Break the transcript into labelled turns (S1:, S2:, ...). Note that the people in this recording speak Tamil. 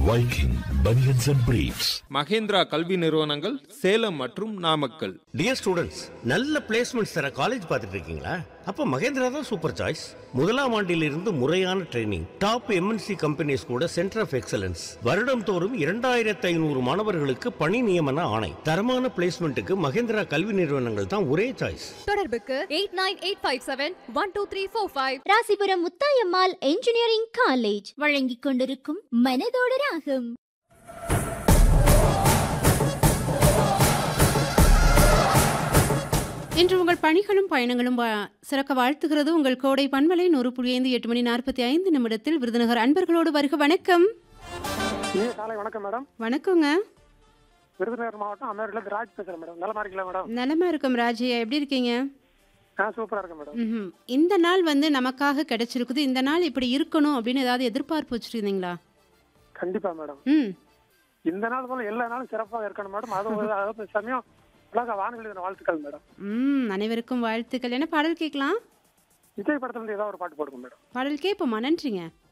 S1: Viking Bunions and Briefs.
S2: Mahindra கல்வி நிறுவனங்கள் சேலம் மற்றும் நாமக்கல்
S3: டியர் ஸ்டூடெண்ட்ஸ் நல்ல பிளேஸ்மெண்ட்ஸ் தர காலேஜ் பார்த்துட்டு இருக்கீங்களா அப்ப மகேந்திரா தான் சூப்பர் சாய்ஸ் முதலாம் ஆண்டிலிருந்து முறையான ட்ரைனிங் டாப் எம்என்சி கம்பெனிஸ் கூட சென்டர் ஆஃப் எக்ஸலன்ஸ் வருடம் தோறும் இரண்டாயிரத்தி ஐநூறு மாணவர்களுக்கு பணி நியமன ஆணை தரமான பிளேஸ்மெண்ட்டுக்கு மகேந்திரா கல்வி நிறுவனங்கள் தான் ஒரே சாய்ஸ்
S4: தொடர்புக்கு eight nine eight five seven one two three four five
S5: Rasipuram Muthayammal engineering college வழங்கிக் கொண்டிருக்கும் மனதோட ராகம்
S6: இன்று உங்கள் பணிகளும் பயணங்களும் வா- சிறக்க வாழ்த்துகிறது உங்கள் கோடை பண்பலை நூறு புள்ளி ஐந்து எட்டு மணி நாற்பத்தி ஐந்து நிமிடத்தில் விருதுநகர் அன்பர்களோடு வருக வணக்கம்
S7: இனிய காலை வணக்கம் மேடம்
S6: வணக்கங்க
S7: விருதுநகர் மாவட்டம் அமெரிக்கிலேருந்து ராஜ் பேசுறேன் மேடம் நலமா இருக்கீங்களா மேடம்
S6: நலமா இருக்கும் ராஜையா எப்படி இருக்கீங்க
S7: ஆ சூப்பரா இருக்கேன் மேடம்
S6: ம்ஹும். இந்த நாள் வந்து நமக்காக கிடைச்சிருக்குது இந்த நாள் இப்படி இருக்கணும் அப்படின்னு ஏதாவது எதிர்பார்ப்பு வச்சிருந்தீங்களா
S7: கண்டிப்பா மேடம்
S6: ம்
S7: இந்த நாள் போல எல்லா நாளும் சிறப்பாக இருக்கணும் மேடம் அதுவும் ஒரு- அதாவது சமயம் உலக வானொலி தின வாழ்த்துக்கள் மேடம்
S6: ம் அனைவருக்கும் வாழ்த்துக்கள் என்ன பாடல் கேட்கலாம்
S7: விஜய் படத்துல இருந்து ஏதாவது ஒரு பாட்டு போடுங்க மேடம்
S6: பாடல் கேட்போமா நன்றிங்க